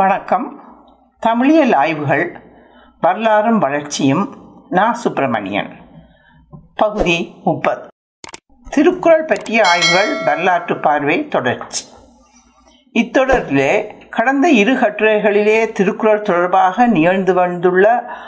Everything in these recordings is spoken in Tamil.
வணக்கம் தமிழியல் ஆய்வுகள் வரலாறும் வளர்ச்சியும் நா சுப்பிரமணியன் பகுதி முப்பது திருக்குறள் பற்றிய ஆய்வுகள் வரலாற்று பார்வை தொடர்ச்சி இத்தொடரிலே கடந்த இரு கட்டுரைகளிலே திருக்குறள் தொடர்பாக நிகழ்ந்து வந்துள்ள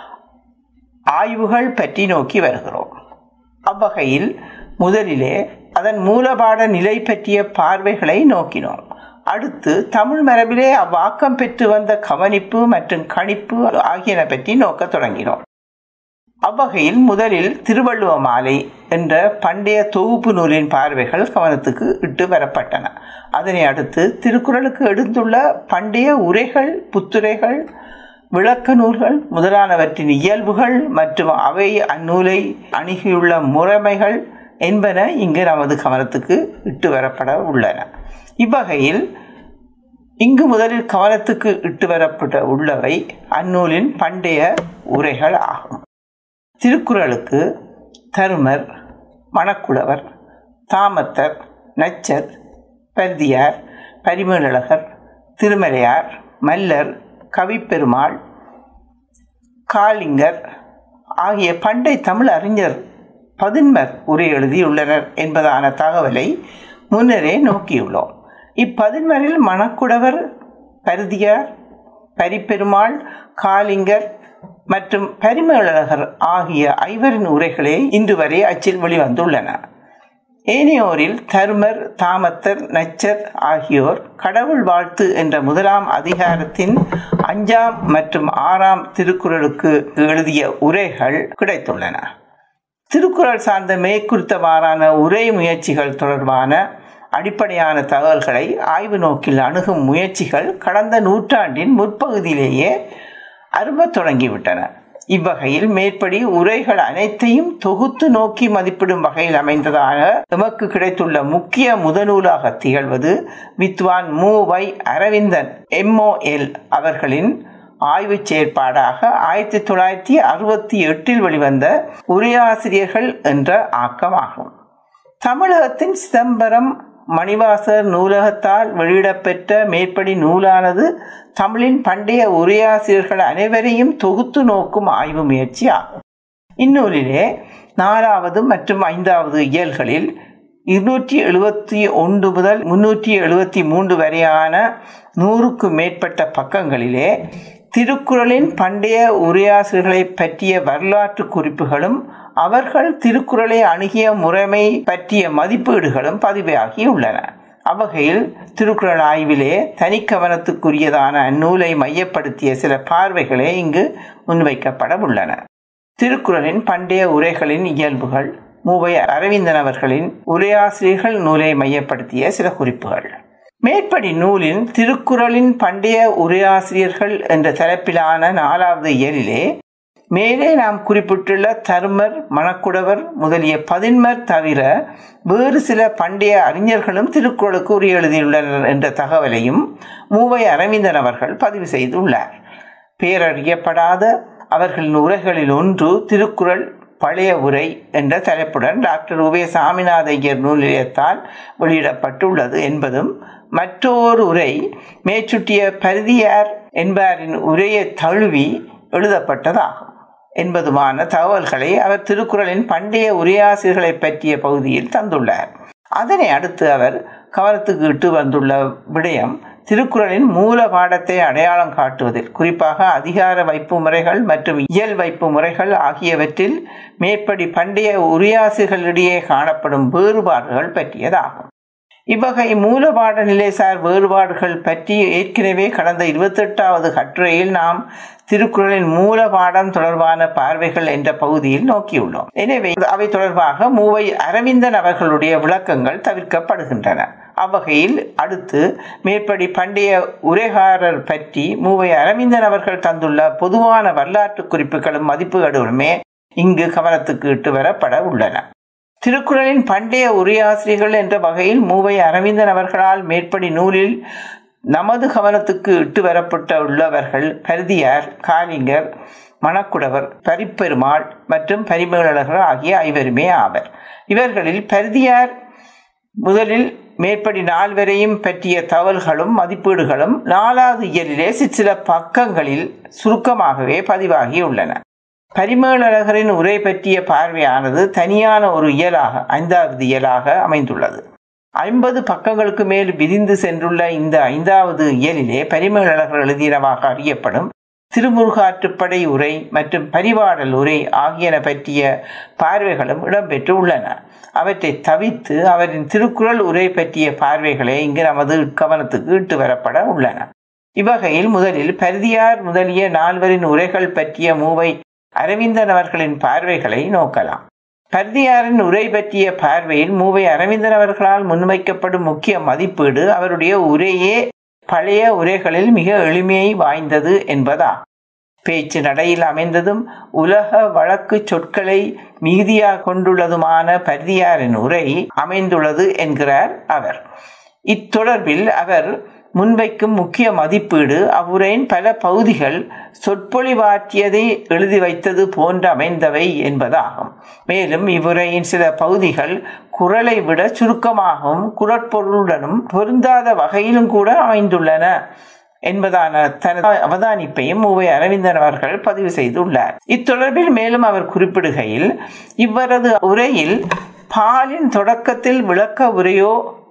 ஆய்வுகள் பற்றி நோக்கி வருகிறோம் அவ்வகையில் முதலிலே அதன் மூலபாட நிலை பற்றிய பார்வைகளை நோக்கினோம் அடுத்து தமிழ் மரபிலே அவ்வாக்கம் பெற்று வந்த கவனிப்பு மற்றும் கணிப்பு ஆகியன பற்றி நோக்க தொடங்கினோம் அவ்வகையில் முதலில் திருவள்ளுவ மாலை என்ற பண்டைய தொகுப்பு நூலின் பார்வைகள் கவனத்துக்கு இட்டு வரப்பட்டன அதனை அடுத்து திருக்குறளுக்கு எடுத்துள்ள பண்டைய உரைகள் புத்துரைகள் விளக்க நூல்கள் முதலானவற்றின் இயல்புகள் மற்றும் அவை அந்நூலை அணுகியுள்ள முறைமைகள் என்பன இங்கு நமது கவனத்துக்கு இட்டு வரப்பட உள்ளன இவ்வகையில் இங்கு முதலில் கவனத்துக்கு இட்டு வரப்பட உள்ளவை அந்நூலின் பண்டைய உரைகள் ஆகும் திருக்குறளுக்கு தருமர் மணக்குளவர் தாமத்தர் நச்சர் பருதியார் பரிமேலழகர் திருமலையார் மல்லர் கவிப்பெருமாள் காளிங்கர் ஆகிய பண்டை தமிழ் அறிஞர் பதின்மர் உரை எழுதியுள்ளனர் என்பதான தகவலை முன்னரே நோக்கியுள்ளோம் இப்பதின்மரில் மணக்குடவர் பருதியார் பரிப்பெருமாள் காளிங்கர் மற்றும் பரிமேலழகர் ஆகிய ஐவரின் உரைகளே இன்று வரை அச்சில் வெளிவந்துள்ளன ஏனையோரில் தருமர் தாமத்தர் நச்சர் ஆகியோர் கடவுள் வாழ்த்து என்ற முதலாம் அதிகாரத்தின் அஞ்சாம் மற்றும் ஆறாம் திருக்குறளுக்கு எழுதிய உரைகள் கிடைத்துள்ளன திருக்குறள் சார்ந்த மேற்குறித்தவாறான உரை முயற்சிகள் தொடர்பான அடிப்படையான தகவல்களை ஆய்வு நோக்கில் அணுகும் முயற்சிகள் கடந்த நூற்றாண்டின் முற்பகுதியிலேயே அரும்பத் தொடங்கிவிட்டன இவ்வகையில் மேற்படி உரைகள் அனைத்தையும் தொகுத்து நோக்கி மதிப்பிடும் வகையில் அமைந்ததாக எமக்கு கிடைத்துள்ள முக்கிய முதநூலாக திகழ்வது வித்வான் மு வை அரவிந்தன் எம்ஓஎல் அவர்களின் ஆய்வு செயற்பாடாக ஆயிரத்தி தொள்ளாயிரத்தி அறுபத்தி எட்டில் வெளிவந்த உரையாசிரியர்கள் என்ற ஆக்கமாகும் தமிழகத்தின் சிதம்பரம் மணிவாசர் நூலகத்தால் வெளியிடப்பெற்ற மேற்படி நூலானது தமிழின் பண்டைய உரையாசிரியர்கள் அனைவரையும் தொகுத்து நோக்கும் ஆய்வு முயற்சி ஆகும் இந்நூலிலே நாலாவது மற்றும் ஐந்தாவது இயல்களில் இருநூற்றி எழுபத்தி ஒன்று முதல் முன்னூற்றி எழுபத்தி மூன்று வரையான நூறுக்கு மேற்பட்ட பக்கங்களிலே திருக்குறளின் பண்டைய உரையாசிரியர்களை பற்றிய வரலாற்று குறிப்புகளும் அவர்கள் திருக்குறளை அணுகிய முறைமை பற்றிய மதிப்பீடுகளும் பதிவாகியுள்ளன அவ்வகையில் திருக்குறள் ஆய்விலே தனிக்கவனத்துக்குரியதான அந்நூலை மையப்படுத்திய சில பார்வைகளே இங்கு முன்வைக்கப்பட உள்ளன திருக்குறளின் பண்டைய உரைகளின் இயல்புகள் மூவை அரவிந்தன் அவர்களின் உரையாசிரியர்கள் நூலை மையப்படுத்திய சில குறிப்புகள் மேற்படி நூலின் திருக்குறளின் பண்டைய உரையாசிரியர்கள் என்ற தலைப்பிலான நாலாவது இயலிலே மேலே நாம் குறிப்பிட்டுள்ள தருமர் மணக்குடவர் முதலிய பதின்மர் தவிர வேறு சில பண்டைய அறிஞர்களும் திருக்குறளுக்கு உரிய எழுதியுள்ளனர் என்ற தகவலையும் மூவை அரவிந்தன் அவர்கள் பதிவு செய்துள்ளார் பேரறியப்படாத அவர்களின் உரைகளில் ஒன்று திருக்குறள் பழைய உரை என்ற தலைப்புடன் டாக்டர் உவே சாமிநாத ஐயர் நூல் நிலையத்தால் வெளியிடப்பட்டுள்ளது என்பதும் மற்றொரு உரை மேற்சுட்டிய பருதியார் என்பாரின் உரையை தழுவி எழுதப்பட்டதாகும் என்பதுமான தகவல்களை அவர் திருக்குறளின் பண்டைய உரையாசிரியர்களை பற்றிய பகுதியில் தந்துள்ளார் அதனை அடுத்து அவர் கவனத்துக்கு இட்டு வந்துள்ள விடயம் திருக்குறளின் மூல பாடத்தை அடையாளம் காட்டுவதில் குறிப்பாக அதிகார வைப்பு முறைகள் மற்றும் இயல் வைப்பு முறைகள் ஆகியவற்றில் மேற்படி பண்டைய உரையாசிரியர்களிடையே காணப்படும் வேறுபாடுகள் பற்றியதாகும் இவ்வகை மூலபாட நிலைசார் வேறுபாடுகள் பற்றி ஏற்கனவே கடந்த இருபத்தெட்டாவது கட்டுரையில் நாம் திருக்குறளின் மூலபாடம் தொடர்பான பார்வைகள் என்ற பகுதியில் நோக்கியுள்ளோம் எனவே அவை தொடர்பாக மூவை அரவிந்தன் அவர்களுடைய விளக்கங்கள் தவிர்க்கப்படுகின்றன அவ்வகையில் அடுத்து மேற்படி பண்டைய உரைகாரர் பற்றி மூவை அரவிந்தன் அவர்கள் தந்துள்ள பொதுவான வரலாற்று குறிப்புகளும் மதிப்புகளுமே இங்கு கவனத்துக்கு இட்டு வரப்பட உள்ளன திருக்குறளின் பண்டைய உரையாசிரியர்கள் என்ற வகையில் மூவை அரவிந்தன் அவர்களால் மேற்படி நூலில் நமது கவனத்துக்கு இட்டு வரப்பட்ட உள்ளவர்கள் பருதியார் காலிங்கர் மணக்குடவர் பரிப்பெருமாள் மற்றும் பரிமேலழகர் ஆகிய ஐவருமே ஆவர் இவர்களில் பருதியார் முதலில் மேற்படி நால்வரையும் பற்றிய தகவல்களும் மதிப்பீடுகளும் நாலாவது இயலிலே சிற்சில பக்கங்களில் சுருக்கமாகவே பதிவாகியுள்ளன பரிமேலழகரின் உரை பற்றிய பார்வையானது தனியான ஒரு இயலாக ஐந்தாவது இயலாக அமைந்துள்ளது ஐம்பது பக்கங்களுக்கு மேல் விரிந்து சென்றுள்ள இந்த ஐந்தாவது இயலிலே பரிமேலழகர் எழுதினமாக அறியப்படும் திருமுருகாற்றுப்படை உரை மற்றும் பரிபாடல் உரை ஆகியன பற்றிய பார்வைகளும் இடம்பெற்று உள்ளன அவற்றை தவிர்த்து அவரின் திருக்குறள் உரை பற்றிய பார்வைகளே இங்கு நமது கவனத்துக்கு இட்டு வரப்பட உள்ளன இவ்வகையில் முதலில் பருதியார் முதலிய நால்வரின் உரைகள் பற்றிய மூவை அரவிந்தன் அவர்களின் பார்வைகளை நோக்கலாம் பருதியாரின் உரை பற்றிய பார்வையில் மூவை அரவிந்தன் அவர்களால் முன்வைக்கப்படும் முக்கிய மதிப்பீடு அவருடைய உரையே பழைய உரைகளில் மிக எளிமையை வாய்ந்தது என்பதா பேச்சு நடையில் அமைந்ததும் உலக வழக்கு சொற்களை மிகுதியாக கொண்டுள்ளதுமான பருதியாரின் உரை அமைந்துள்ளது என்கிறார் அவர் இத்தொடர்பில் அவர் முன்வைக்கும் முக்கிய மதிப்பீடு அவ்வுரையின் பல பகுதிகள் சொற்பொழிவாற்றியதை எழுதி வைத்தது போன்று அமைந்தவை என்பதாகும் மேலும் இவ்வுரையின் சில பகுதிகள் குரலை விட சுருக்கமாகவும் குரட்பொருளுடனும் பொருந்தாத வகையிலும் கூட அமைந்துள்ளன என்பதான தனது அவதானிப்பையும் மூவை அரவிந்தன் அவர்கள் பதிவு செய்துள்ளார் இத்தொடர்பில் மேலும் அவர் குறிப்பிடுகையில் இவரது உரையில் பாலின் தொடக்கத்தில் விளக்க உரையோ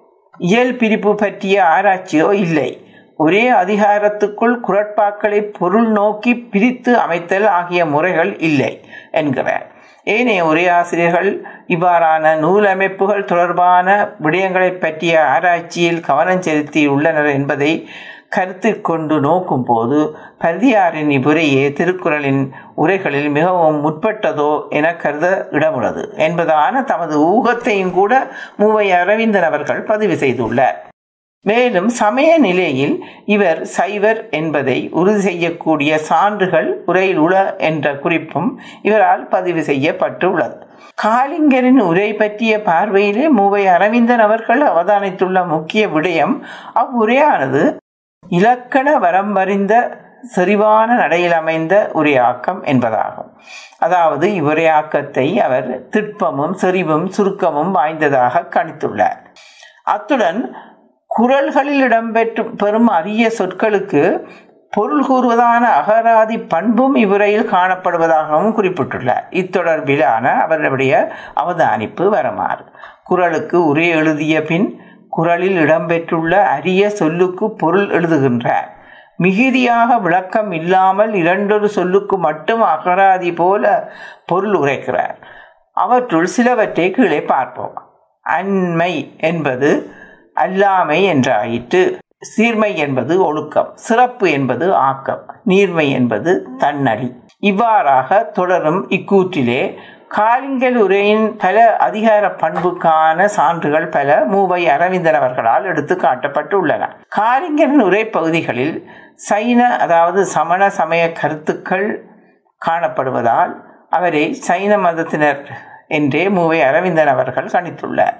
இயல் பிரிப்பு பற்றிய ஆராய்ச்சியோ இல்லை ஒரே அதிகாரத்துக்குள் குரட்பாக்களை பொருள் நோக்கி பிரித்து அமைத்தல் ஆகிய முறைகள் இல்லை என்கிறார் ஏனைய உரையாசிரியர்கள் இவ்வாறான நூலமைப்புகள் தொடர்பான விடயங்களை பற்றிய ஆராய்ச்சியில் கவனம் செலுத்தியுள்ளனர் என்பதை கருத்தில் கொண்டு நோக்கும் போது பருதியாரின் இவ்வுரையே திருக்குறளின் உரைகளில் மிகவும் முற்பட்டதோ என கருத இடமுள்ளது என்பதான தமது ஊகத்தையும் கூட மூவை அரவிந்தன் அவர்கள் பதிவு செய்துள்ளார் மேலும் சமய நிலையில் இவர் சைவர் என்பதை உறுதி செய்யக்கூடிய சான்றுகள் உரையில் உள என்ற குறிப்பும் இவரால் பதிவு செய்யப்பட்டு உள்ளது காலிங்கரின் உரை பற்றிய பார்வையிலே மூவை அரவிந்தன் அவர்கள் அவதானித்துள்ள முக்கிய விடயம் அவ்வுரையானது இலக்கண வரம்பறிந்த செறிவான நடையில் அமைந்த உரையாக்கம் என்பதாகும் அதாவது இவ்வுரையாக்கத்தை அவர் திட்பமும் செறிவும் சுருக்கமும் வாய்ந்ததாக கணித்துள்ளார் அத்துடன் குரல்களில் இடம்பெற்று பெறும் அரிய சொற்களுக்கு பொருள் கூறுவதான அகராதி பண்பும் இவ்வுரையில் காணப்படுவதாகவும் குறிப்பிட்டுள்ளார் இத்தொடர்பிலான அவருடைய அவதானிப்பு வரமாறு குரலுக்கு உரை எழுதிய பின் குரலில் இடம்பெற்றுள்ள அரிய சொல்லுக்கு பொருள் எழுதுகின்றார் மிகுதியாக விளக்கம் இல்லாமல் இரண்டொரு சொல்லுக்கு மட்டும் அகராதி போல பொருள் உரைக்கிறார் அவற்றுள் சிலவற்றை கீழே பார்ப்போம் அண்மை என்பது அல்லாமை என்றாயிற்று சீர்மை என்பது ஒழுக்கம் சிறப்பு என்பது ஆக்கம் நீர்மை என்பது தன்னடி இவ்வாறாக தொடரும் இக்கூற்றிலே காலிங்கல் உரையின் பல அதிகார பண்புக்கான சான்றுகள் பல மூவை அரவிந்தன் அவர்களால் எடுத்து காட்டப்பட்டு உள்ளன காலிங்கரின் உரை பகுதிகளில் சைன அதாவது சமண சமய கருத்துக்கள் காணப்படுவதால் அவரை சைன மதத்தினர் என்றே மூவை அரவிந்தன் அவர்கள் கணித்துள்ளார்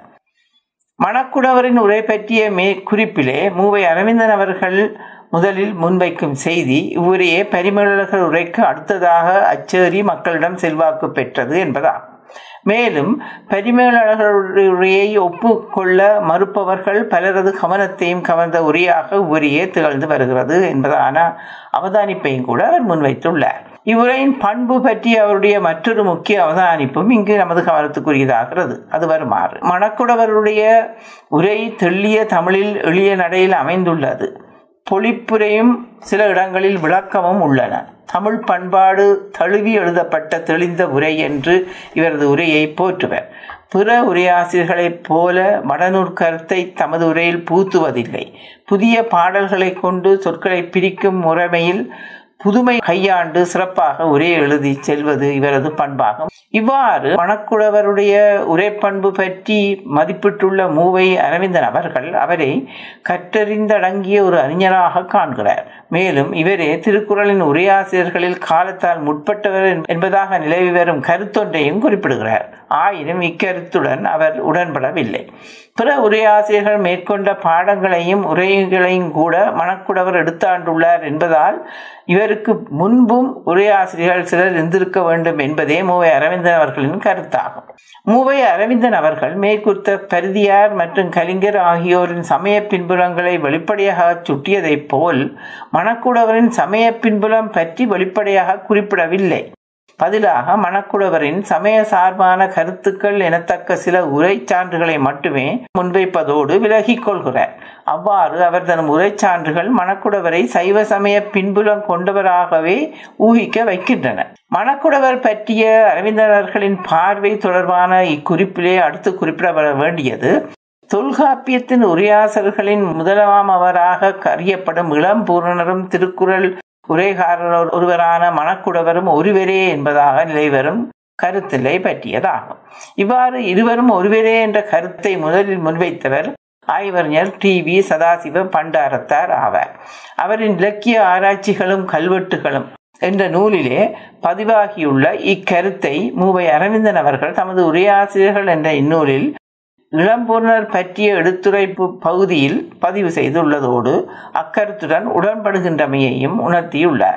மணக்குடவரின் உரை பற்றிய மே குறிப்பிலே மூவை அரவிந்தன் அவர்கள் முதலில் முன்வைக்கும் செய்தி இவ்வுரையே பரிமளர்கள் உரைக்கு அடுத்ததாக அச்சேரி மக்களிடம் செல்வாக்கு பெற்றது என்பதாகும் மேலும் பரிமேலழகருடைய உரையை ஒப்புக்கொள்ள மறுப்பவர்கள் பலரது கவனத்தையும் கவர்ந்த உரையாக உரையே திகழ்ந்து வருகிறது என்பதான அவதானிப்பையும் கூட அவர் முன்வைத்துள்ளார் இவ்வுரையின் பண்பு பற்றி அவருடைய மற்றொரு முக்கிய அவதானிப்பும் இங்கு நமது கவனத்துக்குரியதாகிறது அது வருமாறு மணக்குடவருடைய உரை தெள்ளிய தமிழில் எளிய நடையில் அமைந்துள்ளது பொழிப்புரையும் சில இடங்களில் விளக்கமும் உள்ளன தமிழ் பண்பாடு தழுவி எழுதப்பட்ட தெளிந்த உரை என்று இவரது உரையை போற்றுவர் பிற உரையாசிரியர்களைப் போல மடநூற் கருத்தை தமது உரையில் பூத்துவதில்லை புதிய பாடல்களை கொண்டு சொற்களை பிரிக்கும் முறைமையில் புதுமை கையாண்டு சிறப்பாக உரை எழுதி செல்வது இவரது பண்பாகும் இவ்வாறு மணக்குடவருடைய உரைப்பண்பு பற்றி மதிப்பிட்டுள்ள மூவை அரவிந்தன் அவர்கள் அவரை கற்றறிந்தடங்கிய ஒரு அறிஞராக காண்கிறார் மேலும் இவரே திருக்குறளின் உரையாசிரியர்களில் காலத்தால் முற்பட்டவர் என்பதாக நிலவி வரும் கருத்தொன்றையும் குறிப்பிடுகிறார் ஆயினும் இக்கருத்துடன் அவர் உடன்படவில்லை பிற உரையாசிரியர்கள் மேற்கொண்ட பாடங்களையும் உரைகளையும் கூட மணக்குடவர் எடுத்தாண்டுள்ளார் என்பதால் இவர் இவருக்கு முன்பும் உரையாசிரியர்கள் சிலர் இருந்திருக்க வேண்டும் என்பதே மூவை அரவிந்தன் அவர்களின் கருத்தாகும் மூவை அரவிந்தன் அவர்கள் மேற்குத்த பருதியார் மற்றும் கலிங்கர் ஆகியோரின் சமய பின்புலங்களை வெளிப்படையாக சுட்டியதைப் போல் மணக்குடவரின் சமய பின்புலம் பற்றி வெளிப்படையாக குறிப்பிடவில்லை பதிலாக மணக்குடவரின் சமய சார்பான கருத்துக்கள் எனத்தக்க சில உரை சான்றுகளை மட்டுமே முன்வைப்பதோடு விலகிக் கொள்கிறார் அவ்வாறு அவர் தன் உரை சான்றுகள் மணக்குடவரை சைவ சமய பின்புலம் கொண்டவராகவே ஊகிக்க வைக்கின்றன மணக்குடவர் பற்றிய அரவிந்தனர்களின் பார்வை தொடர்பான இக்குறிப்பிலே அடுத்து குறிப்பிடப்பட வேண்டியது தொல்காப்பியத்தின் உரையாசர்களின் முதலாம் அவராக அறியப்படும் இளம் பூரணரும் திருக்குறள் உரைகாரர் ஒருவரான மணக்குடவரும் ஒருவரே என்பதாக நிலைவரும் கருத்திலை பற்றியதாகும் இவ்வாறு இருவரும் ஒருவரே என்ற கருத்தை முதலில் முன்வைத்தவர் ஆய்வறிஞர் டி வி சதாசிவ பண்டாரத்தார் ஆவார் அவரின் இலக்கிய ஆராய்ச்சிகளும் கல்வெட்டுகளும் என்ற நூலிலே பதிவாகியுள்ள இக்கருத்தை மூவை அரவிந்தன் அவர்கள் தமது உரையாசிரியர்கள் என்ற இந்நூலில் இளம்பூர்ணர் பற்றிய எடுத்துரைப்பு பகுதியில் பதிவு செய்துள்ளதோடு அக்கருத்துடன் உடன்படுகின்றமையையும் உணர்த்தியுள்ளார்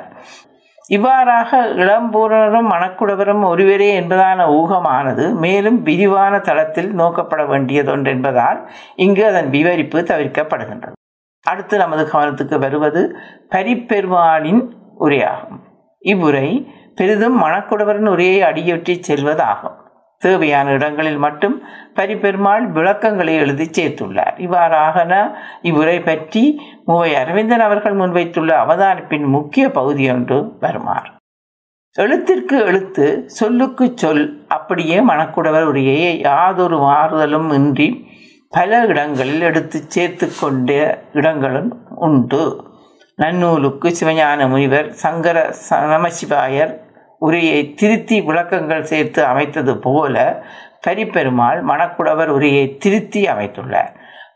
இவ்வாறாக இளம்பூரணரும் மணக்குடவரும் ஒருவரே என்பதான ஊகமானது மேலும் விரிவான தளத்தில் நோக்கப்பட வேண்டியதொன்று என்பதால் இங்கு அதன் விவரிப்பு தவிர்க்கப்படுகின்றது அடுத்து நமது கவனத்துக்கு வருவது பரிப்பெருமாளின் உரையாகும் இவ்வுரை பெரிதும் மணக்குடவரின் உரையை அடியொற்றி செல்வதாகும் தேவையான இடங்களில் மட்டும் பரிபெருமாள் விளக்கங்களை எழுதி சேர்த்துள்ளார் இவ்வாறாகன இவ்வுரை பற்றி மூவை அரவிந்தன் அவர்கள் முன்வைத்துள்ள அவதானிப்பின் முக்கிய பகுதி ஒன்று வருமாறு எழுத்திற்கு எழுத்து சொல்லுக்கு சொல் அப்படியே மணக்குடவர் உரையை யாதொரு மாறுதலும் இன்றி பல இடங்களில் எடுத்து சேர்த்து கொண்ட இடங்களும் உண்டு நன்னூலுக்கு சிவஞான முனிவர் சங்கர நமசிவாயர் உரையை திருத்தி விளக்கங்கள் சேர்த்து அமைத்தது போல பரிப்பெருமாள் மணக்குடவர் உரையை திருத்தி அமைத்துள்ளார்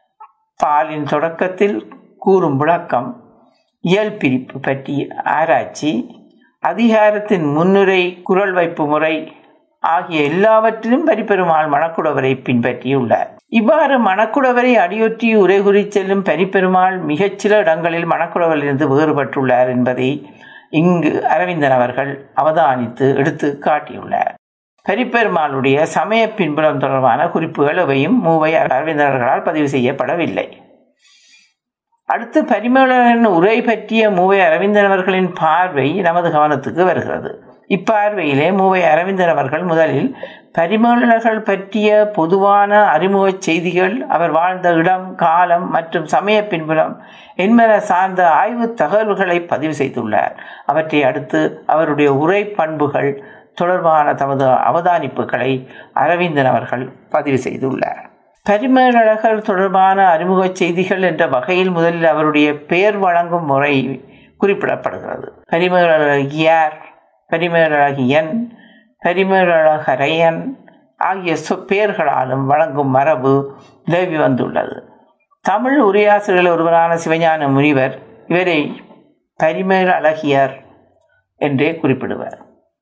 பாலின் தொடக்கத்தில் கூறும் விளக்கம் இயல் பிரிப்பு பற்றிய ஆராய்ச்சி அதிகாரத்தின் முன்னுரை குரல் வைப்பு முறை ஆகிய எல்லாவற்றிலும் பரிப்பெருமாள் மணக்குடவரை பின்பற்றியுள்ளார் இவ்வாறு மணக்குடவரை அடியொற்றி உரை குறி செல்லும் பரிப்பெருமாள் மிகச்சில இடங்களில் மணக்குடவரிலிருந்து வேறுபட்டுள்ளார் என்பதை இங்கு அரவிந்தன் அவர்கள் அவதானித்து எடுத்து காட்டியுள்ளார் கரிப்பெருமாளுடைய சமய பின்புலம் தொடர்பான குறிப்புகள் எவையும் மூவை அரவிந்தர்களால் பதிவு செய்யப்படவில்லை அடுத்து பரிமளரின் உரை பற்றிய மூவை அரவிந்தன் அவர்களின் பார்வை நமது கவனத்துக்கு வருகிறது இப்பார்வையிலே மூவை அரவிந்தன் அவர்கள் முதலில் பரிமளர்கள் பற்றிய பொதுவான அறிமுக செய்திகள் அவர் வாழ்ந்த இடம் காலம் மற்றும் சமய பின்புலம் என்பன சார்ந்த ஆய்வு தகவல்களை பதிவு செய்துள்ளார் அவற்றை அடுத்து அவருடைய உரை பண்புகள் தொடர்பான தமது அவதானிப்புகளை அரவிந்தன் அவர்கள் பதிவு செய்துள்ளார் பரிமேலழகர் தொடர்பான அறிமுக செய்திகள் என்ற வகையில் முதலில் அவருடைய பெயர் வழங்கும் முறை குறிப்பிடப்படுகிறது பரிமேலழகியார் பரிமேலழகியன் பரிமேலழகரையன் ஆகிய சொ பெயர்களாலும் வழங்கும் மரபு நிலவி வந்துள்ளது தமிழ் உரையாசிரியர்கள் ஒருவரான சிவஞான முனிவர் இவரை பரிமேல் அழகியார் என்றே குறிப்பிடுவார்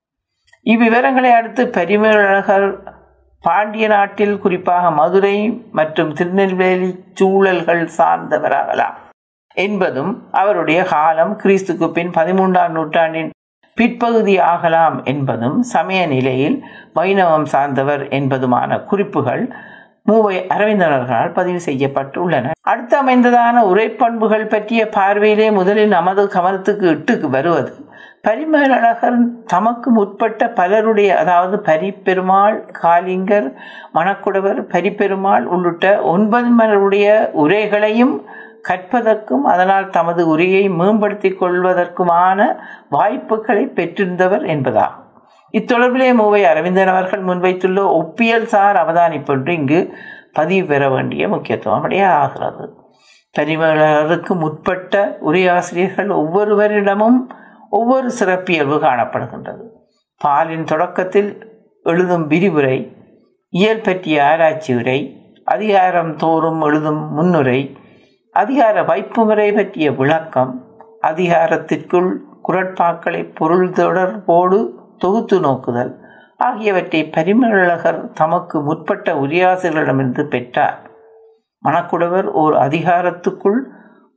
இவ்விவரங்களை அடுத்து பரிமேலழகர் பாண்டிய நாட்டில் குறிப்பாக மதுரை மற்றும் திருநெல்வேலி சூழல்கள் சார்ந்தவராகலாம் என்பதும் அவருடைய காலம் கிறிஸ்துக்கு பின் பதிமூன்றாம் நூற்றாண்டின் பிற்பகுதி ஆகலாம் என்பதும் சமய நிலையில் வைணவம் சார்ந்தவர் என்பதுமான குறிப்புகள் மூவை அரவிந்தனர்களால் பதிவு செய்யப்பட்டுள்ளன அடுத்து அமைந்ததான உரைப்பண்புகள் பற்றிய பார்வையிலே முதலில் நமது கவனத்துக்கு இட்டுக்கு வருவது பரிமேலழகர் தமக்கு முற்பட்ட பலருடைய அதாவது பரிப்பெருமாள் காலிங்கர் மணக்குடவர் பரிப்பெருமாள் உள்ளிட்ட ஒன்பது மலருடைய உரைகளையும் கற்பதற்கும் அதனால் தமது உரையை மேம்படுத்திக் கொள்வதற்குமான வாய்ப்புகளை பெற்றிருந்தவர் என்பதாகும் இத்தொடர்பிலே மூவை அரவிந்தன் அவர்கள் முன்வைத்துள்ள ஒப்பியல் சார் அவதானிப்பொன்று இங்கு பதிவு பெற வேண்டிய முக்கியத்துவம் அடைய ஆகிறது பரிமேலருக்கு முற்பட்ட உரையாசிரியர்கள் ஒவ்வொருவரிடமும் ஒவ்வொரு சிறப்பியல்பு காணப்படுகின்றது பாலின் தொடக்கத்தில் எழுதும் விரிவுரை இயல் பற்றிய ஆராய்ச்சி உரை அதிகாரம் தோறும் எழுதும் முன்னுரை அதிகார வைப்பு முறை பற்றிய விளக்கம் அதிகாரத்திற்குள் குரட்பாக்களை பொருள் தொடர்போடு தொகுத்து நோக்குதல் ஆகியவற்றை பரிமளகர் தமக்கு முற்பட்ட உரியாசிரியர்களிடமிருந்து பெற்றார் மணக்குடவர் ஓர் அதிகாரத்துக்குள்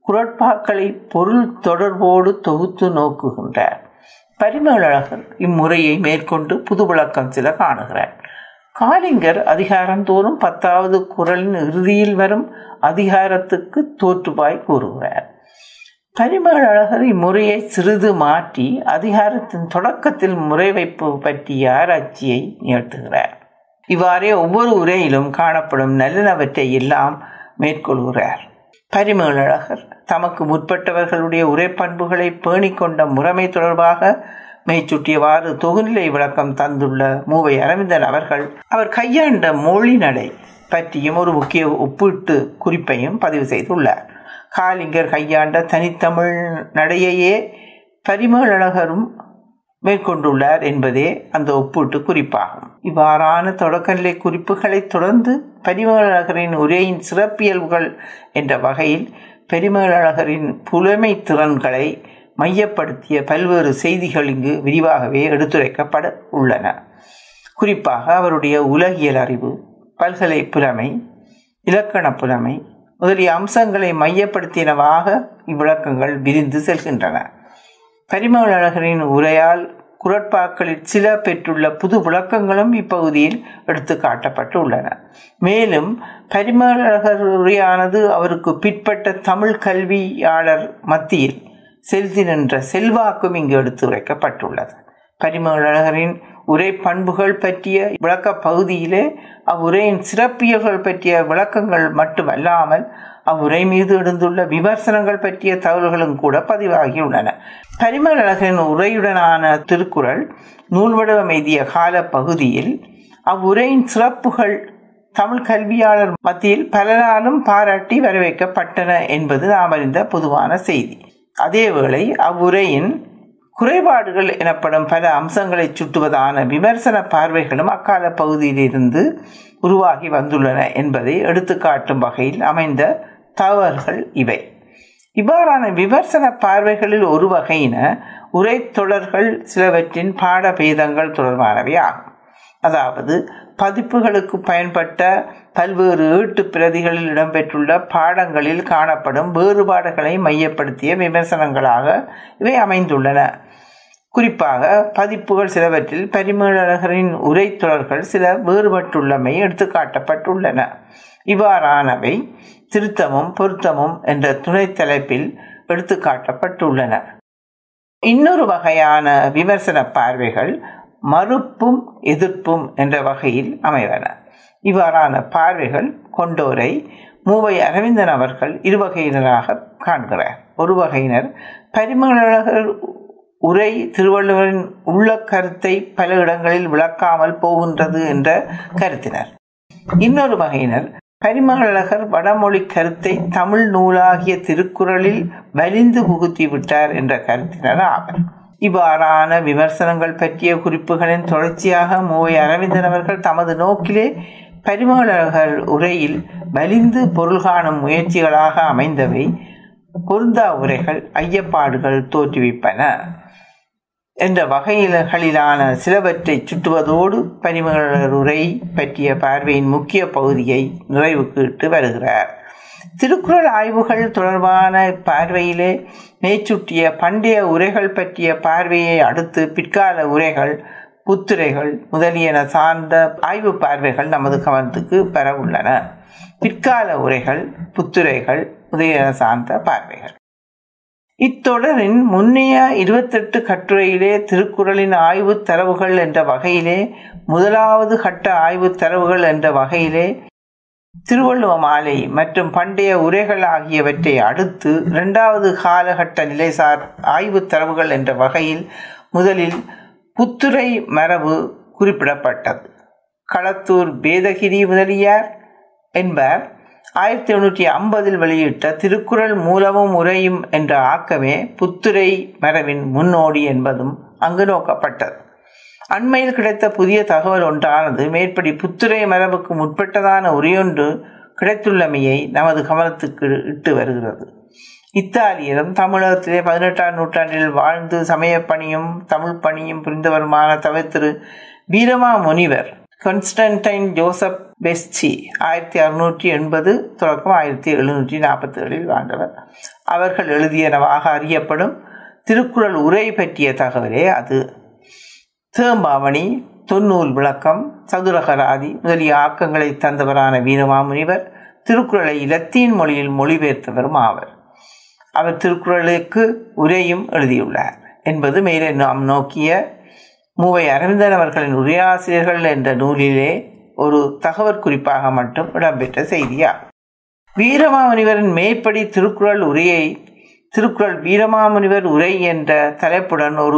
குரட்பாக்களை பொருள் தொடர்போடு தொகுத்து நோக்குகின்றார் பரிமேலழகர் இம்முறையை மேற்கொண்டு புது விளக்கம் சில காணுகிறார் காலிங்கர் அதிகாரந்தோறும் பத்தாவது குரலின் இறுதியில் வரும் அதிகாரத்துக்கு தோற்றுபாய் கூறுகிறார் பரிமேலழகர் இம்முறையை சிறிது மாற்றி அதிகாரத்தின் தொடக்கத்தில் முறை வைப்பு பற்றிய ஆராய்ச்சியை நிகழ்த்துகிறார் இவ்வாறே ஒவ்வொரு உரையிலும் காணப்படும் நல்லனவற்றை எல்லாம் மேற்கொள்கிறார் பரிமேலழகர் தமக்கு முற்பட்டவர்களுடைய உரை பண்புகளை பேணிக்கொண்ட முறைமை தொடர்பாக மேய்ச்சுட்டியவாறு தொகுநிலை விளக்கம் தந்துள்ள மூவை அரவிந்தன் அவர்கள் அவர் கையாண்ட மொழி நடை பற்றியும் ஒரு முக்கிய ஒப்பீட்டு குறிப்பையும் பதிவு செய்துள்ளார் காலிங்கர் கையாண்ட தனித்தமிழ் நடையையே பரிமேலழகரும் மேற்கொண்டுள்ளார் என்பதே அந்த ஒப்பீட்டு குறிப்பாகும் இவ்வாறான தொடக்கநிலை குறிப்புகளை தொடர்ந்து பரிமேலழகரின் உரையின் சிறப்பியல்புகள் என்ற வகையில் பெருமேலழகரின் புலமை திறன்களை மையப்படுத்திய பல்வேறு செய்திகள் இங்கு விரிவாகவே எடுத்துரைக்கப்பட உள்ளன குறிப்பாக அவருடைய உலகியல் அறிவு பல்கலை புலமை இலக்கண புலமை முதலிய அம்சங்களை மையப்படுத்தினவாக இவ்விளக்கங்கள் விரிந்து செல்கின்றன பரிமளழகரின் உரையால் குரட்பாக்களில் சில பெற்றுள்ள புது விளக்கங்களும் இப்பகுதியில் எடுத்து காட்டப்பட்டு உள்ளன மேலும் பரிமளழகர் உரையானது அவருக்கு பிற்பட்ட தமிழ் கல்வியாளர் மத்தியில் செலுத்தி நின்ற செல்வாக்கும் இங்கு எடுத்து உரைக்கப்பட்டுள்ளது பரிமளழகரின் உரை பண்புகள் பற்றிய விளக்க பகுதியிலே அவ்வுரையின் சிறப்பியல்கள் பற்றிய விளக்கங்கள் மட்டுமல்லாமல் அவ்வுரை மீது எழுந்துள்ள விமர்சனங்கள் பற்றிய தகவல்களும் கூட பதிவாகியுள்ளன பரிமளழகரின் உரையுடனான திருக்குறள் நூல்வடிவம் எய்திய கால பகுதியில் அவ்வுரையின் சிறப்புகள் தமிழ் கல்வியாளர் மத்தியில் பலராலும் பாராட்டி வரவேற்கப்பட்டன என்பது நாம் அறிந்த பொதுவான செய்தி அதேவேளை அவ்வுரையின் குறைபாடுகள் எனப்படும் பல அம்சங்களை சுட்டுவதான விமர்சன பார்வைகளும் அக்கால பகுதியிலிருந்து உருவாகி வந்துள்ளன என்பதை எடுத்துக்காட்டும் வகையில் அமைந்த தவறுகள் இவை இவ்வாறான விமர்சன பார்வைகளில் ஒரு வகையின உரை தொடர்கள் சிலவற்றின் பாடபேதங்கள் தொடர்பானவை ஆகும் அதாவது பதிப்புகளுக்கு பயன்பட்ட பல்வேறு ஈட்டு பிரதிகளில் இடம்பெற்றுள்ள பாடங்களில் காணப்படும் வேறுபாடுகளை மையப்படுத்திய விமர்சனங்களாக இவை அமைந்துள்ளன குறிப்பாக பதிப்புகள் சிலவற்றில் பரிமேலழகரின் உரை தொடர்கள் சில வேறுபட்டுள்ளமை எடுத்துக்காட்டப்பட்டுள்ளன இவ்வாறானவை திருத்தமும் பொருத்தமும் என்ற துணை தலைப்பில் எடுத்துக்காட்டப்பட்டுள்ளன இன்னொரு வகையான விமர்சன பார்வைகள் மறுப்பும் எதிர்ப்பும் என்ற வகையில் அமைவன இவ்வாறான பார்வைகள் கொண்டோரை மூவை அரவிந்தன் அவர்கள் இரு வகையினராக காண்கிறார் ஒரு வகையினர் பரிமளழகர் உரை திருவள்ளுவரின் உள்ள கருத்தை பல இடங்களில் விளக்காமல் போகின்றது என்ற கருத்தினர் இன்னொரு வகையினர் பரிமளழகர் வடமொழி கருத்தை தமிழ் நூலாகிய திருக்குறளில் வலிந்து புகுத்தி விட்டார் என்ற கருத்தினர் ஆவர் இவ்வாறான விமர்சனங்கள் பற்றிய குறிப்புகளின் தொடர்ச்சியாக மூவை அரவிந்தன் அவர்கள் தமது நோக்கிலே பரிமளழகர் உரையில் வலிந்து பொருள் காணும் முயற்சிகளாக அமைந்தவை பொருந்தா உரைகள் ஐயப்பாடுகள் தோற்றுவிப்பன என்ற வகையில்களிலான சிலவற்றை சுட்டுவதோடு பரிமளர் உரை பற்றிய பார்வையின் முக்கிய பகுதியை நிறைவுக்கு இட்டு வருகிறார் திருக்குறள் ஆய்வுகள் தொடர்பான பார்வையிலே மேற்சுட்டிய பண்டைய உரைகள் பற்றிய பார்வையை அடுத்து பிற்கால உரைகள் புத்துரைகள் முதலியன சார்ந்த ஆய்வு பார்வைகள் நமது கவனத்துக்கு பெற உள்ளன பிற்கால உரைகள் புத்துரைகள் முதலியன சார்ந்த பார்வைகள் இத்தொடரின் முன்னைய இருபத்தெட்டு கட்டுரையிலே திருக்குறளின் ஆய்வு தரவுகள் என்ற வகையிலே முதலாவது கட்ட ஆய்வு தரவுகள் என்ற வகையிலே திருவள்ளுவ மாலை மற்றும் பண்டைய உரைகள் ஆகியவற்றை அடுத்து இரண்டாவது காலகட்ட நிலைசார் ஆய்வு தரவுகள் என்ற வகையில் முதலில் புத்துரை மரபு குறிப்பிடப்பட்டது களத்தூர் பேதகிரி முதலியார் என்பார் ஆயிரத்தி எண்ணூற்றி ஐம்பதில் வெளியிட்ட திருக்குறள் மூலமும் உரையும் என்ற ஆக்கமே புத்துரை மரபின் முன்னோடி என்பதும் அங்கு நோக்கப்பட்டது அண்மையில் கிடைத்த புதிய தகவல் ஒன்றானது மேற்படி புத்துரை மரபுக்கு முற்பட்டதான உரையொன்று கிடைத்துள்ளமையை நமது கவனத்துக்கு இட்டு வருகிறது இத்தாலியரும் தமிழகத்திலே பதினெட்டாம் நூற்றாண்டில் வாழ்ந்து சமய பணியும் தமிழ் பணியும் புரிந்தவருமான தவிர திரு வீரமா முனிவர் கான்ஸ்டன்டைன் ஜோசப் பெஸ்சி ஆயிரத்தி அறுநூற்றி எண்பது தொடக்கம் ஆயிரத்தி எழுநூற்றி நாற்பத்தி ஏழில் வாழ்ந்தவர் அவர்கள் எழுதியனவாக அறியப்படும் திருக்குறள் உரை பற்றிய தகவலே அது தேம்பாவணி தொன்னூல் விளக்கம் சதுரகராதி முதலிய ஆக்கங்களை தந்தவரான வீரமாமுனிவர் திருக்குறளை இலத்தீன் மொழியில் மொழிபெயர்த்தவரும் ஆவர் அவர் திருக்குறளுக்கு உரையும் எழுதியுள்ளார் என்பது மேலே நாம் நோக்கிய மூவை அரவிந்தன் அவர்களின் உரையாசிரியர்கள் என்ற நூலிலே ஒரு தகவல் குறிப்பாக மட்டும் இடம்பெற்ற செய்தியாகும் வீரமாமுனிவரின் மேற்படி திருக்குறள் உரையை திருக்குறள் வீரமாமுனிவர் உரை என்ற தலைப்புடன் ஒரு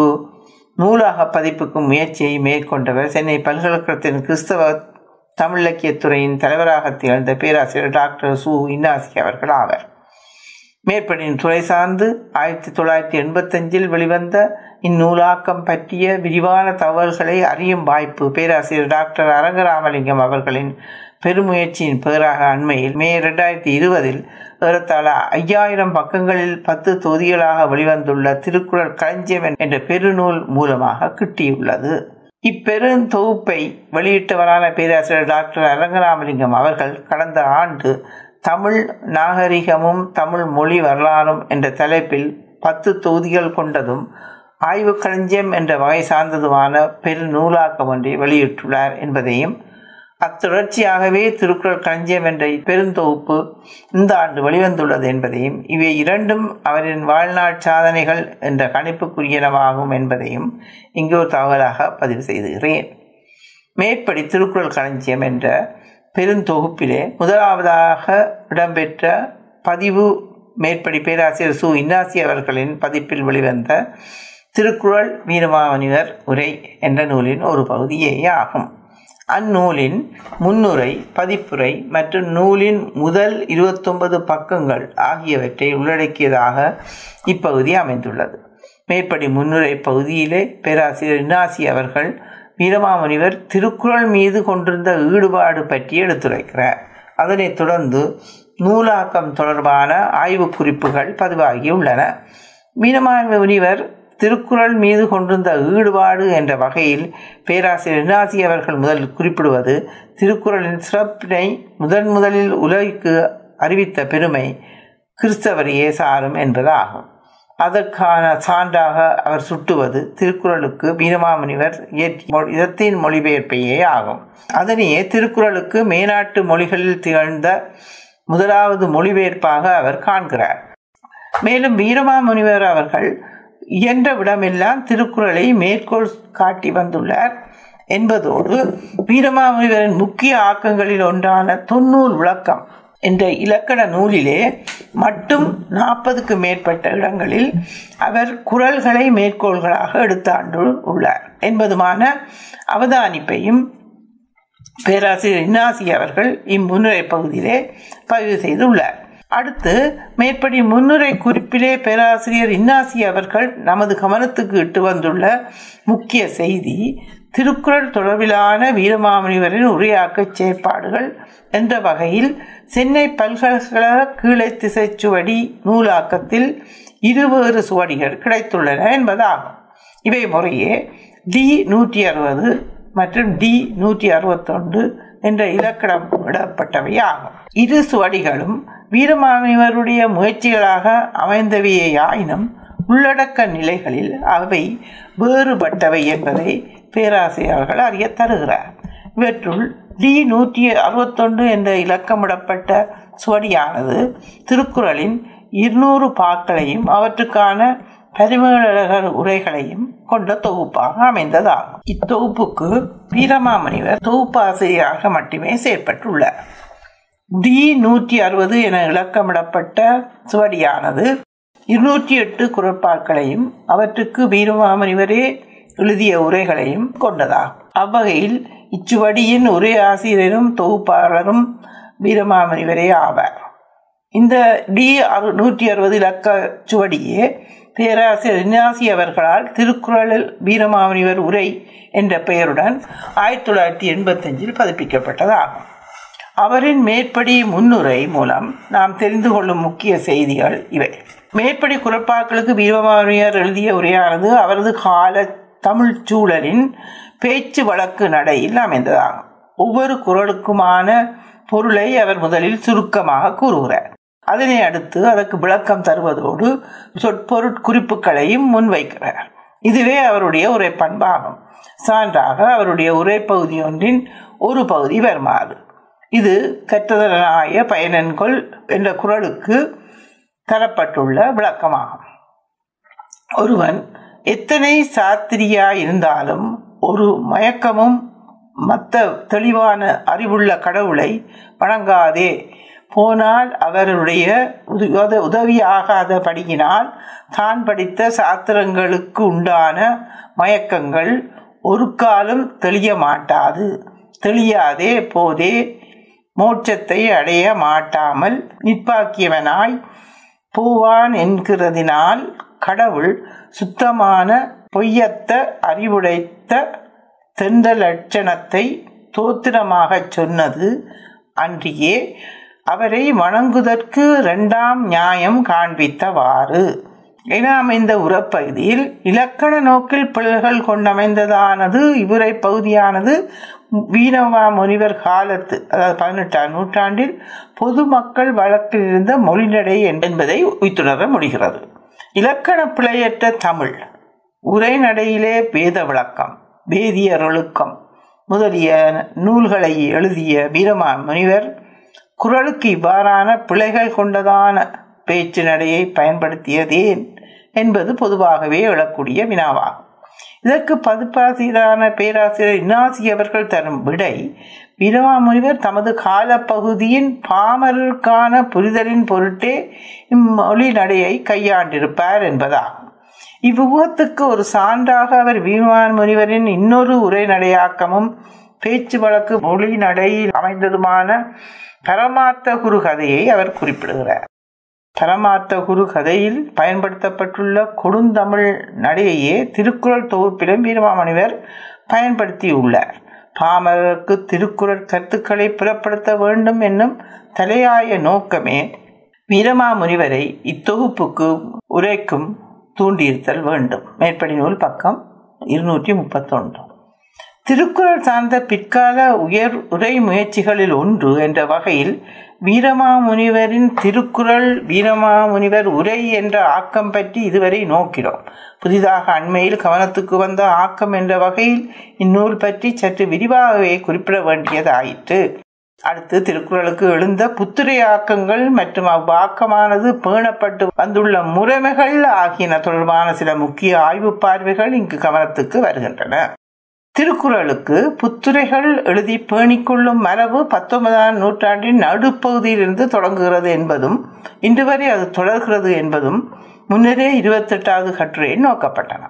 நூலாக பதிப்புக்கும் முயற்சியை மேற்கொண்டவர் சென்னை பல்கலைக்கழகத்தின் கிறிஸ்தவ தமிழிலக்கியத்துறையின் தலைவராக திகழ்ந்த பேராசிரியர் டாக்டர் சு இன்னாசி அவர்கள் ஆவர் மேற்படியின் துறை சார்ந்து ஆயிரத்தி தொள்ளாயிரத்தி எண்பத்தஞ்சில் வெளிவந்த இந்நூலாக்கம் பற்றிய விரிவான தகவல்களை அறியும் வாய்ப்பு பேராசிரியர் டாக்டர் அரங்கராமலிங்கம் அவர்களின் பெருமுயற்சியின் பேராக அண்மையில் மே இரண்டாயிரத்தி இருபதில் ஏறத்தாழ ஐயாயிரம் பக்கங்களில் பத்து தொகுதிகளாக வெளிவந்துள்ள திருக்குறள் களஞ்சியம் என்ற பெருநூல் மூலமாக கிட்டியுள்ளது இப்பெருந்தொகுப்பை வெளியிட்டவரான பேராசிரியர் டாக்டர் அரங்கராமலிங்கம் அவர்கள் கடந்த ஆண்டு தமிழ் நாகரிகமும் தமிழ் மொழி வரலாறும் என்ற தலைப்பில் பத்து தொகுதிகள் கொண்டதும் ஆய்வு களஞ்சியம் என்ற வகை சார்ந்ததுமான பெருநூலாக்கம் ஒன்றை வெளியிட்டுள்ளார் என்பதையும் அத்தொடர்ச்சியாகவே திருக்குறள் களஞ்சியம் என்ற பெருந்தொகுப்பு இந்த ஆண்டு வெளிவந்துள்ளது என்பதையும் இவை இரண்டும் அவரின் வாழ்நாள் சாதனைகள் என்ற கணிப்புக்குரியனவாகும் என்பதையும் இங்கு ஒரு தகவலாக பதிவு செய்துகிறேன் மேற்படி திருக்குறள் களஞ்சியம் என்ற பெருந்தொகுப்பிலே முதலாவதாக இடம்பெற்ற பதிவு மேற்படி பேராசிரியர் சு இன்னாசி அவர்களின் பதிப்பில் வெளிவந்த திருக்குறள் வீரமாமுனிவர் உரை என்ற நூலின் ஒரு பகுதியே ஆகும் அந்நூலின் முன்னுரை பதிப்புரை மற்றும் நூலின் முதல் இருபத்தொன்பது பக்கங்கள் ஆகியவற்றை உள்ளடக்கியதாக இப்பகுதி அமைந்துள்ளது மேற்படி முன்னுரை பகுதியிலே பேராசிரியர் இன்னாசி அவர்கள் வீரமாமுனிவர் திருக்குறள் மீது கொண்டிருந்த ஈடுபாடு பற்றி எடுத்துரைக்கிறார் அதனைத் தொடர்ந்து நூலாக்கம் தொடர்பான ஆய்வு குறிப்புகள் பதிவாகியுள்ளன வீரமாமுனிவர் திருக்குறள் மீது கொண்டிருந்த ஈடுபாடு என்ற வகையில் பேராசிரியர் இன்னாசி அவர்கள் முதலில் குறிப்பிடுவது திருக்குறளின் சிறப்பினை முதன் முதலில் உலகிற்கு அறிவித்த பெருமை கிறிஸ்தவரையே சாரும் என்பதாகும் அதற்கான சான்றாக அவர் சுட்டுவது திருக்குறளுக்கு வீரமாமுனிவர் இதத்தின் மொழிபெயர்ப்பையே ஆகும் அதனையே திருக்குறளுக்கு மேநாட்டு மொழிகளில் திகழ்ந்த முதலாவது மொழிபெயர்ப்பாக அவர் காண்கிறார் மேலும் வீரமாமுனிவர் அவர்கள் இயன்ற விடமெல்லாம் திருக்குறளை மேற்கோள் காட்டி வந்துள்ளார் என்பதோடு வீரமாமுனிவரின் முக்கிய ஆக்கங்களில் ஒன்றான தொன்னூல் விளக்கம் என்ற இலக்கண நூலிலே மட்டும் நாற்பதுக்கு மேற்பட்ட இடங்களில் அவர் குரல்களை மேற்கோள்களாக எடுத்தாண்டு உள்ளார் என்பதுமான அவதானிப்பையும் பேராசிரியர் இன்னாசி அவர்கள் இம்முன்னுரை பகுதியிலே பதிவு செய்துள்ளார் அடுத்து மேற்படி முன்னுரை குறிப்பிலே பேராசிரியர் இன்னாசி அவர்கள் நமது கவனத்துக்கு இட்டு வந்துள்ள முக்கிய செய்தி திருக்குறள் தொடர்பிலான வீரமாமுனிவரின் உரையாக்க செயற்பாடுகள் என்ற வகையில் சென்னை பல்கலைக்கழக கீழே திசை சுவடி நூலாக்கத்தில் இருவேறு சுவடிகள் கிடைத்துள்ளன என்பதாகும் இவை முறையே டி நூற்றி அறுபது மற்றும் டி நூற்றி அறுபத்தொன்று என்ற இலக்கணம் விடப்பட்டவை ஆகும் இரு சுவடிகளும் வீரமாமுனிவருடைய முயற்சிகளாக அமைந்தவையே ஆயினும் உள்ளடக்க நிலைகளில் அவை வேறுபட்டவை என்பதை பேராசிரியர்கள் அறிய தருகிறார் இவற்றுள் டி நூற்றி அறுபத்தொன்று என்ற இலக்கமிடப்பட்ட சுவடியானது திருக்குறளின் இருநூறு பாக்களையும் அவற்றுக்கான பரிமேலழகர் உரைகளையும் கொண்ட தொகுப்பாக அமைந்ததாகும் இத்தொகுப்புக்கு வீரமாமுனிவர் தொகுப்பாசிரியராக மட்டுமே செயற்பட்டுள்ளார் டி நூற்றி அறுபது என இலக்கமிடப்பட்ட சுவடியானது இருநூற்றி எட்டு குரட்பாக்களையும் அவற்றுக்கு வீரமாமுனிவரே எழுதிய உரைகளையும் கொண்டதாகும் அவ்வகையில் இச்சுவடியின் உரை ஆசிரியரும் தொகுப்பாளரும் வீரமாமுனிவரே ஆவார் இந்த டி அறு நூற்றி அறுபது இலக்க சுவடியே பேராசிரியர் இன்னாசி அவர்களால் திருக்குறளில் வீரமாமுனிவர் உரை என்ற பெயருடன் ஆயிரத்தி தொள்ளாயிரத்தி எண்பத்தஞ்சில் பதிப்பிக்கப்பட்டதாகும் அவரின் மேற்படி முன்னுரை மூலம் நாம் தெரிந்து கொள்ளும் முக்கிய செய்திகள் இவை மேற்படி குரட்பாக்களுக்கு வீரமாமுனிவர் எழுதிய உரையானது அவரது கால தமிழ் சூழலின் பேச்சு வழக்கு நடையில் அமைந்ததாகும் ஒவ்வொரு குரலுக்குமான பொருளை அவர் முதலில் சுருக்கமாக கூறுகிறார் அதனை அடுத்து அதற்கு விளக்கம் தருவதோடு சொற்பொருட்குறிப்புகளையும் முன்வைக்கிறார் இதுவே அவருடைய உரை பண்பாகும் சான்றாக அவருடைய உரை பகுதி ஒன்றின் ஒரு பகுதி வருமாறு இது கற்றதனாய பயனன்கொள் என்ற குரலுக்கு தரப்பட்டுள்ள விளக்கமாகும் ஒருவன் எத்தனை சாத்திரியா இருந்தாலும் ஒரு மயக்கமும் மற்ற தெளிவான அறிவுள்ள கடவுளை வணங்காதே போனால் அவருடைய உத- உதவியாகாதபடியினால் தான் படித்த சாத்திரங்களுக்கு உண்டான மயக்கங்கள் ஒரு காலம் தெளிய மாட்டாது தெளியாதே போதே மோட்சத்தை அடைய மாட்டாமல் நிற்பாக்கியவனாய் போவான் என்கிறதினால் கடவுள் சுத்தமான பொய்யத்த அறிவுடைத்த தெந்த லட்சணத்தை தோத்திரமாகச் சொன்னது அன்றியே அவரை வணங்குதற்கு இரண்டாம் நியாயம் காண்பித்தவாறு என அமைந்த உரப்பகுதியில் இலக்கண நோக்கில் பிள்ளைகள் கொண்டமைந்ததானது இவ்வுரை பகுதியானது வீணவா முனிவர் காலத்து அதாவது பதினெட்டாம் நூற்றாண்டில் பொதுமக்கள் வழக்கில் இருந்த மொழிநடை என்பதை உய்த்துணர முடிகிறது இலக்கண பிழையற்ற தமிழ் உரைநடையிலே வேத விளக்கம் வேதியர் ஒழுக்கம் முதலிய நூல்களை எழுதிய வீரமா முனிவர் குரலுக்கு இவ்வாறான பிழைகள் கொண்டதான பேச்சு நடையை பயன்படுத்தியதேன் என்பது பொதுவாகவே எழக்கூடிய வினாவாகும் இதற்கு பதிப்பாசிரியரான பேராசிரியர் இன்னாசி அவர்கள் தரும் விடை வீரமாமுனிவர் தமது காலப்பகுதியின் பாமரருக்கான புரிதலின் பொருட்டே இம்மொழி நடையை கையாண்டிருப்பார் என்பதாகும் இவ்வுகத்துக்கு ஒரு சான்றாக அவர் வீரமான் முனிவரின் இன்னொரு உரைநடையாக்கமும் பேச்சு வழக்கு மொழி நடையில் அமைந்ததுமான பரமார்த்த குரு கதையை அவர் குறிப்பிடுகிறார் பரமார்த்த குரு கதையில் பயன்படுத்தப்பட்டுள்ள கொடுந்தமிழ் நடையையே திருக்குறள் தொகுப்பிலும் வீரமாமணிவர் பயன்படுத்தியுள்ளார் பாமரருக்கு திருக்குறள் கருத்துக்களை புலப்படுத்த வேண்டும் என்னும் தலையாய நோக்கமே வீரமாமுனிவரை இத்தொகுப்புக்கு உரைக்கும் தூண்டியிருத்தல் வேண்டும் மேற்படி நூல் பக்கம் இருநூற்றி முப்பத்தொன்று திருக்குறள் சார்ந்த பிற்கால உயர் உரை முயற்சிகளில் ஒன்று என்ற வகையில் வீரமாமுனிவரின் திருக்குறள் வீரமாமுனிவர் உரை என்ற ஆக்கம் பற்றி இதுவரை நோக்கிறோம் புதிதாக அண்மையில் கவனத்துக்கு வந்த ஆக்கம் என்ற வகையில் இந்நூல் பற்றி சற்று விரிவாகவே குறிப்பிட வேண்டியதாயிற்று அடுத்து திருக்குறளுக்கு எழுந்த புத்துரை ஆக்கங்கள் மற்றும் அவ்வாக்கமானது பேணப்பட்டு வந்துள்ள முறைமைகள் ஆகியன தொடர்பான சில முக்கிய ஆய்வு பார்வைகள் இங்கு கவனத்துக்கு வருகின்றன திருக்குறளுக்கு புத்துரைகள் எழுதி பேணிக்கொள்ளும் மரபு பத்தொன்பதாம் நூற்றாண்டின் நடுப்பகுதியிலிருந்து தொடங்குகிறது என்பதும் இன்று வரை அது தொடர்கிறது என்பதும் முன்னரே இருபத்தெட்டாவது கட்டுரையில் நோக்கப்பட்டன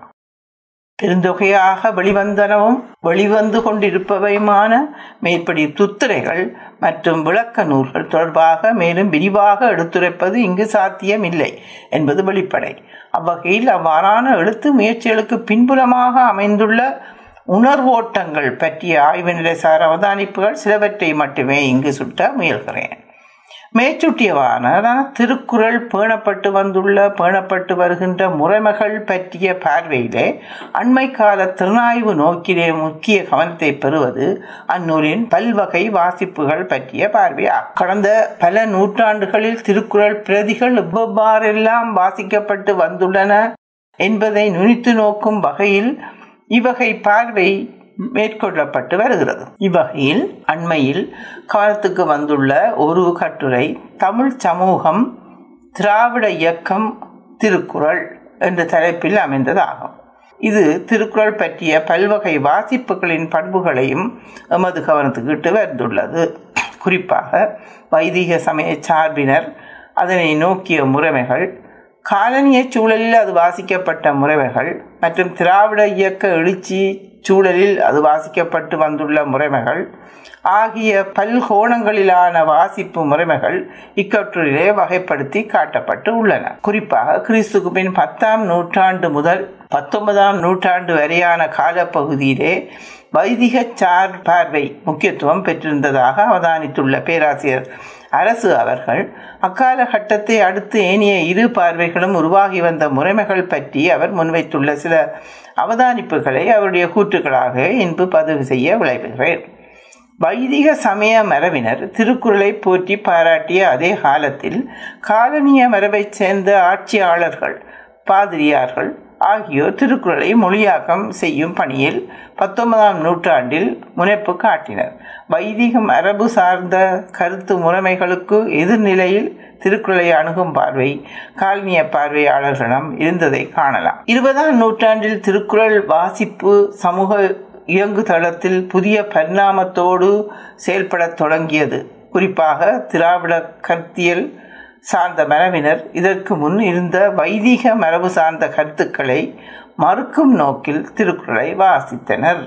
பெருந்தொகையாக வெளிவந்தனவும் வெளிவந்து கொண்டிருப்பவையுமான மேற்படி துத்துரைகள் மற்றும் விளக்க நூல்கள் தொடர்பாக மேலும் விரிவாக எடுத்துரைப்பது இங்கு சாத்தியமில்லை என்பது வெளிப்படை அவ்வகையில் அவ்வாறான எழுத்து முயற்சிகளுக்கு பின்புலமாக அமைந்துள்ள உணர்வோட்டங்கள் பற்றிய ஆய்வு நிலைசார் அவதானிப்புகள் சிலவற்றை மட்டுமே இங்கு சுட்ட முயல்கிறேன் மேற்சுட்டியவான திருக்குறள் பேணப்பட்டு வந்துள்ள பேணப்பட்டு வருகின்ற முறைமைகள் பற்றிய பார்வையிலே அண்மை கால திறனாய்வு நோக்கிலே முக்கிய கவனத்தை பெறுவது அந்நூலின் பல்வகை வாசிப்புகள் பற்றிய பார்வையாகும் கடந்த பல நூற்றாண்டுகளில் திருக்குறள் பிரதிகள் எவ்வாறெல்லாம் வாசிக்கப்பட்டு வந்துள்ளன என்பதை நுனித்து நோக்கும் வகையில் இவ்வகை பார்வை மேற்கொள்ளப்பட்டு வருகிறது இவ்வகையில் அண்மையில் காலத்துக்கு வந்துள்ள ஒரு கட்டுரை தமிழ் சமூகம் திராவிட இயக்கம் திருக்குறள் என்ற தலைப்பில் அமைந்ததாகும் இது திருக்குறள் பற்றிய பல்வகை வாசிப்புகளின் பண்புகளையும் எமது கவனத்துக்கு இட்டு வந்துள்ளது குறிப்பாக வைதிக சமய சார்பினர் அதனை நோக்கிய முறைமைகள் காலனிய சூழலில் அது வாசிக்கப்பட்ட முறைமைகள் மற்றும் திராவிட இயக்க எழுச்சி சூழலில் அது வாசிக்கப்பட்டு வந்துள்ள முறைமைகள் ஆகிய பல்கோணங்களிலான வாசிப்பு முறைமைகள் இக்கட்டுரையிலே வகைப்படுத்தி காட்டப்பட்டு உள்ளன குறிப்பாக கிறிஸ்துக்கு பின் பத்தாம் நூற்றாண்டு முதல் பத்தொன்பதாம் நூற்றாண்டு வரையான காலப்பகுதியிலே வைதிக சார் பார்வை முக்கியத்துவம் பெற்றிருந்ததாக அவதானித்துள்ள பேராசிரியர் அரசு அவர்கள் அக்காலகட்டத்தை அடுத்து ஏனைய இரு பார்வைகளும் உருவாகி வந்த முறைமைகள் பற்றி அவர் முன்வைத்துள்ள சில அவதானிப்புகளை அவருடைய கூற்றுக்களாக இன்பு பதிவு செய்ய விளைவுகிறேன் வைதிக சமய மரபினர் திருக்குறளை போற்றி பாராட்டிய அதே காலத்தில் காலனிய மரபைச் சேர்ந்த ஆட்சியாளர்கள் பாதிரியார்கள் ஆகியோர் திருக்குறளை மொழியாக்கம் செய்யும் பணியில் பத்தொன்பதாம் நூற்றாண்டில் முனைப்பு காட்டினர் வைதிக மரபு சார்ந்த கருத்து முறைமைகளுக்கு எதிர்நிலையில் திருக்குறளை அணுகும் பார்வை காலனிய பார்வையாளர்களிடம் இருந்ததை காணலாம் இருபதாம் நூற்றாண்டில் திருக்குறள் வாசிப்பு சமூக இயங்கு தளத்தில் புதிய பரிணாமத்தோடு செயல்படத் தொடங்கியது குறிப்பாக திராவிட கருத்தியல் சார்ந்த மரபினர் இதற்கு முன் இருந்த வைதிக மரபு சார்ந்த கருத்துக்களை மறுக்கும் நோக்கில் திருக்குறளை வாசித்தனர்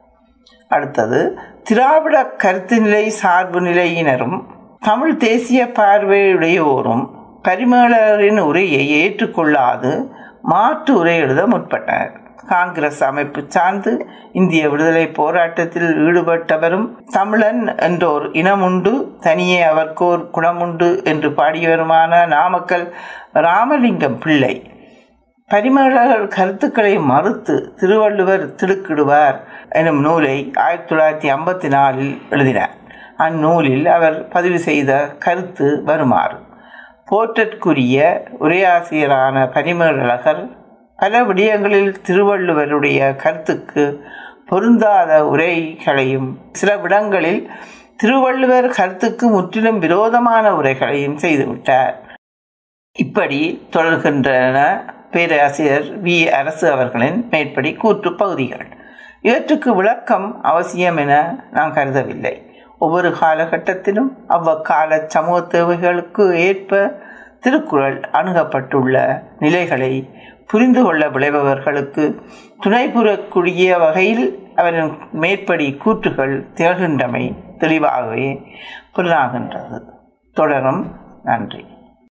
அடுத்தது திராவிட கருத்து நிலை சார்பு நிலையினரும் தமிழ் தேசிய பார்வையுடையோரும் பரிமேலரின் உரையை ஏற்றுக்கொள்ளாது மாற்று உரை எழுத முற்பட்டனர் காங்கிரஸ் அமைப்பு சார்ந்து இந்திய விடுதலை போராட்டத்தில் ஈடுபட்டவரும் தமிழன் என்றோர் இனமுண்டு தனியே அவர்க்கோர் குணமுண்டு என்று பாடியவருமான நாமக்கல் ராமலிங்கம் பிள்ளை பரிமளர்கள் கருத்துக்களை மறுத்து திருவள்ளுவர் திடுக்கிடுவார் எனும் நூலை ஆயிரத்தி தொள்ளாயிரத்தி ஐம்பத்தி நாலில் எழுதினார் அந்நூலில் அவர் பதிவு செய்த கருத்து வருமாறு போற்றற்குரிய உரையாசிரியரான பரிமேலழகர் பல விடயங்களில் திருவள்ளுவருடைய கருத்துக்கு பொருந்தாத உரைகளையும் சில விடங்களில் திருவள்ளுவர் கருத்துக்கு முற்றிலும் விரோதமான உரைகளையும் செய்துவிட்டார் இப்படி தொடர்கின்றன பேராசிரியர் வி அரசு அவர்களின் மேற்படி கூற்று பகுதிகள் இவற்றுக்கு விளக்கம் அவசியம் என நான் கருதவில்லை ஒவ்வொரு காலகட்டத்திலும் அவ்வக்கால சமூக தேவைகளுக்கு ஏற்ப திருக்குறள் அணுகப்பட்டுள்ள நிலைகளை புரிந்து கொள்ள விளைபவர்களுக்கு துணை புறக்கூடிய வகையில் அவரின் மேற்படி கூற்றுகள் திகழ்கின்றமை தெளிவாகவே புலனாகின்றது தொடரும் நன்றி